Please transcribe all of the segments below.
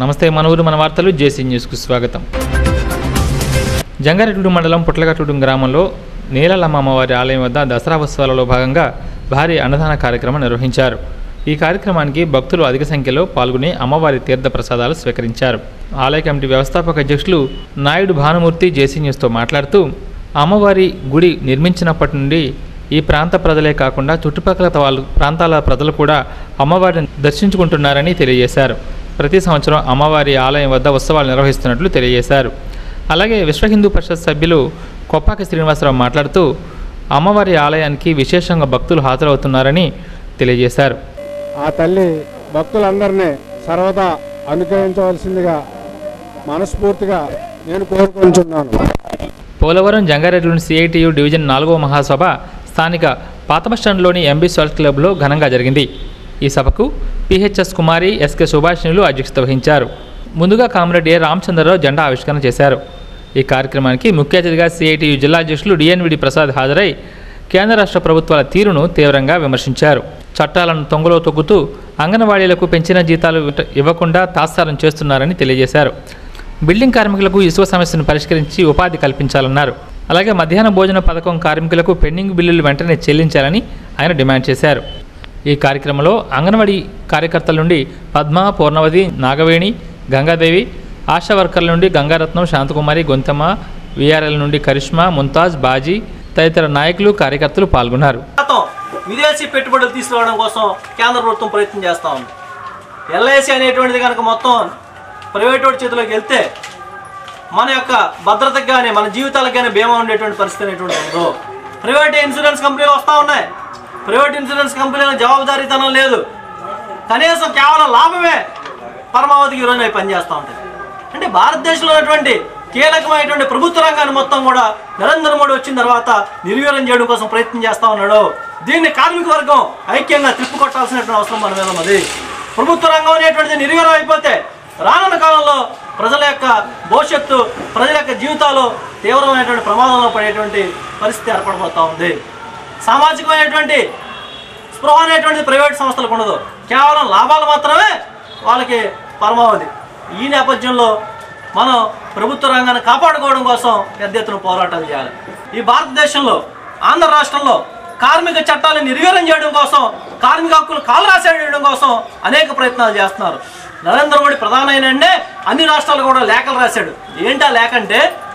నమస్తే మన ఊరు మన వార్తలు జేసీ న్యూస్కు స్వాగతం జంగారెడ్డి మండలం పుట్లగట్టుడు గ్రామంలో నీలలమ్మ అమ్మవారి ఆలయం వద్ద దసరా ఉత్సవాలలో భాగంగా భారీ అన్నదాన కార్యక్రమం నిర్వహించారు ఈ కార్యక్రమానికి భక్తులు అధిక సంఖ్యలో పాల్గొని అమ్మవారి తీర్థ ప్రసాదాలు స్వీకరించారు ఆలయ కమిటీ వ్యవస్థాపక అధ్యక్షులు నాయుడు భానుమూర్తి జేసీ న్యూస్తో మాట్లాడుతూ అమ్మవారి గుడి నిర్మించినప్పటి నుండి ఈ ప్రాంత ప్రజలే కాకుండా చుట్టుపక్కల వాళ్ళు ప్రాంతాల ప్రజలు కూడా అమ్మవారిని దర్శించుకుంటున్నారని తెలియజేశారు ప్రతి సంవత్సరం అమ్మవారి ఆలయం వద్ద ఉత్సవాలు నిర్వహిస్తున్నట్లు తెలియజేశారు అలాగే విశ్వ హిందూ పరిషత్ సభ్యులు కొప్పాకి శ్రీనివాసరావు మాట్లాడుతూ అమ్మవారి ఆలయానికి విశేషంగా భక్తులు హాజరవుతున్నారని తెలియజేశారు ఆ తల్లి భక్తులందరినీ సర్వదా అనుగ్రహించవలసిందిగా మనస్ఫూర్తిగా నేను కోరుకుంటున్నాను పోలవరం జంగారెడ్డిలోని సిఐటియు డివిజన్ నాలుగవ మహాసభ స్థానిక పాత బస్టాండ్లోని ఎంబీ స్వాల్ట్ క్లబ్లో ఘనంగా జరిగింది ఈ సభకు పిహెచ్ఎస్ కుమారి ఎస్కే సుభాషిణులు అధ్యక్షత వహించారు ముందుగా కామ్రేడ్ ఏ రామచంద్రరావు జెండా ఆవిష్కరణ చేశారు ఈ కార్యక్రమానికి ముఖ్య అతిథిగా సిఐటియు జిల్లా అధ్యక్షులు డిఎన్విడి ప్రసాద్ హాజరై కేంద్ర రాష్ట్ర ప్రభుత్వాల తీరును తీవ్రంగా విమర్శించారు చట్టాలను తొంగలో తొక్కుతూ అంగన్వాడీలకు పెంచిన జీతాలు ఇవ్వ- ఇవ్వకుండా తాత్సారం చేస్తున్నారని తెలియజేశారు బిల్డింగ్ కార్మికులకు ఇసుక సమస్యను పరిష్కరించి ఉపాధి కల్పించాలన్నారు అలాగే మధ్యాహ్న భోజన పథకం కార్మికులకు పెండింగ్ బిల్లులు వెంటనే చెల్లించాలని ఆయన డిమాండ్ చేశారు ఈ కార్యక్రమంలో అంగన్వాడీ కార్యకర్తల నుండి పద్మ పూర్ణవతి నాగవేణి గంగాదేవి ఆశా వర్కర్ల నుండి గంగారత్నం శాంతకుమారి గొంతమ్మ విఆర్ఎల్ నుండి కరిష్మా ముంతాజ్ బాజీ తదితర నాయకులు కార్యకర్తలు పాల్గొన్నారు శాతం విదేశీ పెట్టుబడులు తీసుకురావడం కోసం కేంద్ర ప్రభుత్వం ప్రయత్నం చేస్తూ ఉంది ఎల్ఐసి అనేటువంటిది కనుక మొత్తం ప్రైవేట్ వాడి చేతిలోకి వెళ్తే మన యొక్క భద్రతకు కానీ మన జీవితాలకు కానీ బీమా ఉండేటువంటి పరిస్థితి అనేటువంటి ఉండదు ప్రైవేట్ ఇన్సూరెన్స్ కంపెనీలు వస్తూ ఉన్నాయి ప్రైవేట్ ఇన్సూరెన్స్ కంపెనీల జవాబుదారీతనం లేదు కనీసం కేవలం లాభమే పరమావధికి ఈరోజు అవి పనిచేస్తూ ఉంటాయి అంటే భారతదేశంలో ఉన్నటువంటి కీలకమైనటువంటి ప్రభుత్వ రంగాన్ని మొత్తం కూడా నరేంద్ర మోడీ వచ్చిన తర్వాత నిర్వీర్యం చేయడం కోసం ప్రయత్నం చేస్తూ ఉన్నాడు దీన్ని కార్మిక వర్గం ఐక్యంగా తిప్పుకొట్టాల్సినటువంటి అవసరం మన మీద ఉన్నది ప్రభుత్వ రంగం అనేటువంటిది నిర్వీర్యం అయిపోతే రానున్న కాలంలో ప్రజల యొక్క భవిష్యత్తు ప్రజల యొక్క జీవితాలు తీవ్రమైనటువంటి ప్రమాదంలో పడేటువంటి పరిస్థితి ఏర్పడబోతా ఉంది సామాజికమైనటువంటి స్పృహ అనేటువంటిది ప్రైవేట్ సంస్థలకు ఉండదు కేవలం లాభాలు మాత్రమే వాళ్ళకి పరమావధి ఈ నేపథ్యంలో మనం ప్రభుత్వ రంగాన్ని కాపాడుకోవడం కోసం పెద్ద ఎత్తున పోరాటాలు చేయాలి ఈ భారతదేశంలో ఆంధ్ర రాష్ట్రంలో కార్మిక చట్టాలను నిర్వీర్యం చేయడం కోసం కార్మిక హక్కులు కాలు రాసేయడం కోసం అనేక ప్రయత్నాలు చేస్తున్నారు నరేంద్ర మోడీ ప్రధానమైనండే అన్ని రాష్ట్రాలు కూడా లేఖలు రాశాడు ఏంటా లేఖ అంటే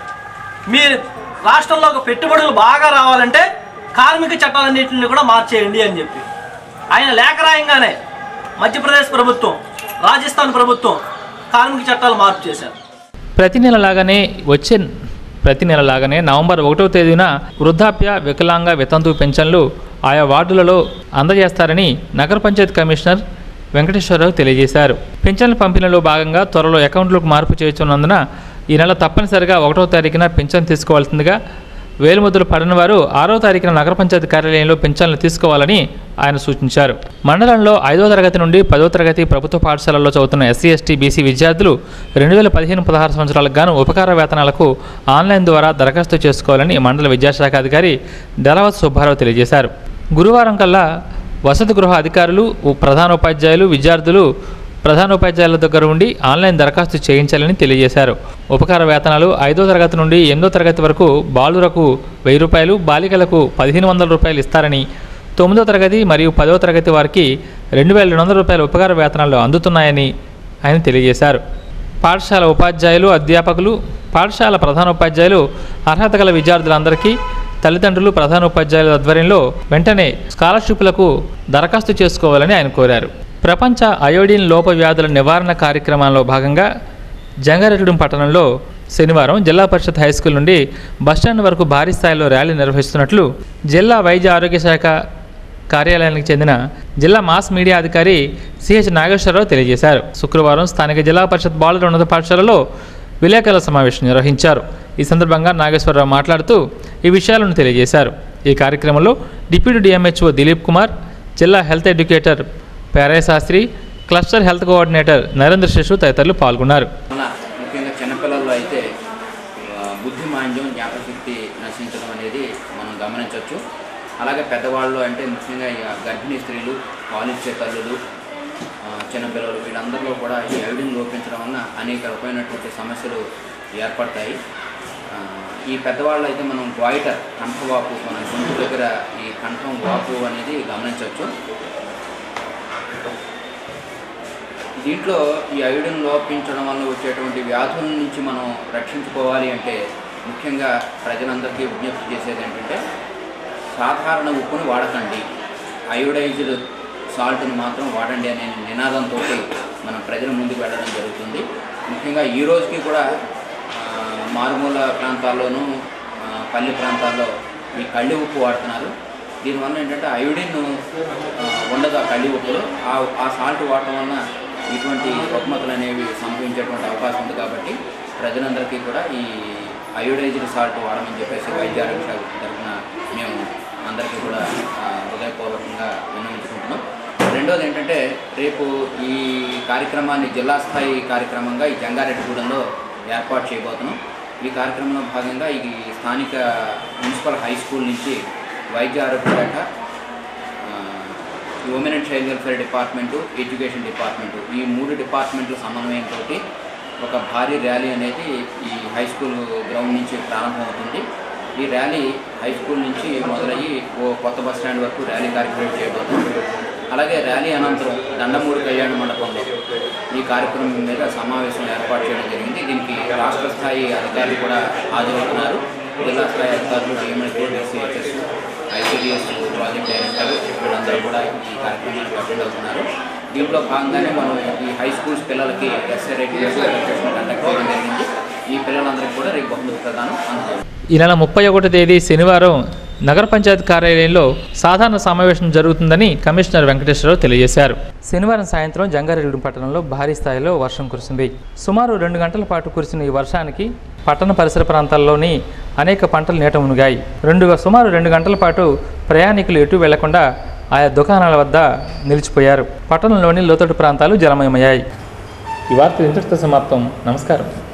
మీ రాష్ట్రంలో పెట్టుబడులు బాగా రావాలంటే కార్మిక చట్టాలన్నింటిని కూడా మార్చేయండి అని చెప్పి ఆయన లేఖ రాయంగానే మధ్యప్రదేశ్ ప్రభుత్వం రాజస్థాన్ ప్రభుత్వం కార్మిక చట్టాలు మార్పు చేశారు ప్రతి నెల లాగానే వచ్చే ప్రతి నెల లాగానే నవంబర్ ఒకటో తేదీన వృద్ధాప్య వికలాంగ వితంతు పెన్షన్లు ఆయా వార్డులలో అందజేస్తారని నగర పంచాయతీ కమిషనర్ వెంకటేశ్వరరావు తెలియజేశారు పెన్షన్ల పంపిణీలో భాగంగా త్వరలో అకౌంట్లకు మార్పు చేస్తున్నందున ఈ నెల తప్పనిసరిగా ఒకటో తారీఖున పెన్షన్ తీసుకోవాల్సిందిగా వేలుముద్రలు పడిన వారు ఆరో తారీఖున నగర పంచాయతీ కార్యాలయంలో పెన్షన్లు తీసుకోవాలని ఆయన సూచించారు మండలంలో ఐదో తరగతి నుండి పదో తరగతి ప్రభుత్వ పాఠశాలల్లో చదువుతున్న ఎస్సీ ఎస్టీ బీసీ విద్యార్థులు రెండు వేల పదిహేను పదహారు సంవత్సరాలకు గాను ఉపకార వేతనాలకు ఆన్లైన్ ద్వారా దరఖాస్తు చేసుకోవాలని మండల విద్యాశాఖ అధికారి డెలవత్ సుబ్బారావు తెలియజేశారు గురువారం కల్లా వసతి గృహ అధికారులు ఉ- ప్రధానోపాధ్యాయులు విద్యార్థులు ప్రధానోపాధ్యాయుల దగ్గర ఉండి ఆన్లైన్ దరఖాస్తు చేయించాలని తెలియజేశారు ఉపకార వేతనాలు ఐదో తరగతి నుండి ఎనిమిదో తరగతి వరకు బాలురకు వెయ్యి రూపాయలు బాలికలకు పదిహేను వందల రూపాయలు ఇస్తారని తొమ్మిదో తరగతి మరియు పదో తరగతి వారికి రెండు వేల రెండు వందల రూపాయల ఉపకార వేతనాలు అందుతున్నాయని ఆయన తెలియజేశారు పాఠశాల ఉపాధ్యాయులు అధ్యాపకులు పాఠశాల ప్రధానోపాధ్యాయులు అర్హత గల విద్యార్థులందరికీ తల్లిదండ్రులు ప్రధానోపాధ్యాయుల ఆధ్వర్యంలో వెంటనే స్కాలర్షిప్లకు దరఖాస్తు చేసుకోవాలని ఆయన కోరారు ప్రపంచ అయోడిన్ లోప వ్యాధుల నివారణ కార్యక్రమంలో భాగంగా జంగారెడ్డిగూడెం పట్టణంలో శనివారం జిల్లా పరిషత్ హై స్కూల్ నుండి బస్టాండ్ వరకు భారీ స్థాయిలో ర్యాలీ నిర్వహిస్తున్నట్లు జిల్లా వైద్య ఆరోగ్య శాఖ కార్యాలయానికి చెందిన జిల్లా మాస్ మీడియా అధికారి సిహెచ్ నాగేశ్వరరావు తెలియజేశారు శుక్రవారం స్థానిక జిల్లా పరిషత్ బాలుర ఉన్నత పాఠశాలలో విలేకరుల సమావేశం నిర్వహించారు ఈ సందర్భంగా నాగేశ్వరరావు మాట్లాడుతూ ఈ విషయాలను తెలియజేశారు ఈ కార్యక్రమంలో డిప్యూటీ డిఎంహెచ్ఓ దిలీప్ కుమార్ జిల్లా health educator Perayya Sastri cluster health coordinator Narendra శిశు తదితరులు పాల్గొన్నారు వల్ల ముఖ్యంగా చిన్నపిల్లల్లో అయితే ఆ, బుద్ధి మాంద్యం జ్ఞాపకశక్తి నశించడం అనేది మనం గమనించవచ్చు అలాగే పెద్దవాళ్ళు అంటే ముఖ్యంగా ఇక గర్భిణీ స్త్రీలు పాలిచ్చే తల్లులు ఆ, చిన్నపిల్లలు వీళ్ళందరిలో కూడా ఈ అయోడిన్ లోపించడం వలన అనేక రకమైనటువంటి సమస్యలు ఏర్పడతాయి ఆ, ఈ పెద్దవాళ్ళు అయితే మనం గ్వాయిటర్ కంఠవాపు మన గొంతు దగ్గర ఈ కంఠం వాపు అనేది గమనించవచ్చు దీంట్లో ఈ అయోడిన్ లోపించడం వల్ల వచ్చేటువంటి వ్యాధుల నుంచి మనం రక్షించుకోవాలి అంటే ముఖ్యంగా ప్రజలందరికీ విజ్ఞప్తి చేసేది ఏంటంటే సాధారణ ఉప్పును వాడకండి అయోడైజ్డ్ సాల్ట్ని మాత్రం వాడండి అనే నినాదంతో మనం ప్రజల ముందుకు వెళ్ళడం జరుగుతుంది ముఖ్యంగా ఈ రోజుకి కూడా ఆ, మారుమూల ప్రాంతాల్లోనూ ఆ, పల్లె ప్రాంతాల్లో ఈ కళ్ళి ఉప్పు వాడుతున్నారు దీనివల్ల ఏంటంటే అయోడిన్ ఆ, ఉండదు ఆ కళ్ళి ఉప్పులో ఆ ఆ సాల్ట్ వాడటం వలన ఇటువంటి రుగ్మతలు అనేవి సంభవించేటువంటి అవకాశం ఉంది కాబట్టి ప్రజలందరికీ కూడా ఈ అయోడైజ్డ్ సాల్ట్ వాడమని చెప్పేసి వైద్య ఆరోగ్య శాఖ తరఫున మేము అందరికీ కూడా ఆ, హృదయపూర్వకంగా విన్నవించుకుంటున్నాం రెండోది ఏంటంటే రేపు ఈ కార్యక్రమాన్ని జిల్లా స్థాయి కార్యక్రమంగా ఈ జంగారెడ్డిగూడెంలో ఏర్పాటు చేయబోతున్నాం ఈ కార్యక్రమంలో భాగంగా ఈ స్థానిక మున్సిపల్ హై స్కూల్ నుంచి వైద్య ఆరోగ్య శాఖ ఆ, ఈ women and child welfare department education department ఈ మూడు డిపార్ట్మెంట్ల సమన్వయంతో ఒక భారీ ర్యాలీ అనేది ఈ హై స్కూల్ గ్రౌండ్ నుంచి ప్రారంభమవుతుంది ఈ ర్యాలీ హై స్కూల్ నుంచి మొదలయ్యి ఓ కొత్త బస్ స్టాండ్ వరకు ర్యాలీ కార్యక్రమం చేయబోతుంది అలాగే ర్యాలీ అనంతరం దండమూడి కళ్యాణ మండపంలో ఈ కార్యక్రమం మీద సమావేశం ఏర్పాటు చేయడం జరిగింది దీనికి రాష్ట్ర స్థాయి అధికారులు కూడా హాజరవుతున్నారు జిల్లా స్థాయి అధికారులు డిఎంఎస్సిహెచ్ఎస్ ఐసిడిఎస్ ప్రాజెక్ట్ డైరెక్టర్ వీళ్ళందరూ కూడా ఈ కార్యక్రమానికి అటెండ్ అవుతున్నారు దీంట్లో భాగంగానే మనం ఈ హై స్కూల్స్ పిల్లలకి ఎస్ఏ రేటింగ్ కండక్ట్ చేయడం జరిగింది ఈ పిల్లలందరికీ కూడా రేపు బహుమతి ప్రదానం అందుతుంది ఈ నెల ముప్పై ఒకటో తేదీ శనివారం నగర పంచాయతీ కార్యాలయంలో సాధారణ సమావేశం జరుగుతుందని కమిషనర్ వెంకటేశ్వరరావు తెలియజేశారు శనివారం సాయంత్రం జంగారెడ్డి పట్టణంలో భారీ స్థాయిలో వర్షం కురిసింది సుమారు రెండు గంటల పాటు కురిసిన ఈ వర్షానికి పట్టణ పరిసర ప్రాంతాల్లోని అనేక పంటలు నీట మునిగాయి రెండు సుమారు రెండు గంటల పాటు ప్రయాణికులు ఎటు వెళ్లకుండా ఆయా దుకాణాల వద్ద నిలిచిపోయారు పట్టణంలోని లోతట్టు ప్రాంతాలు జలమయమయ్యాయి ఈ వార్త ఇంతటితో సమాప్తం నమస్కారం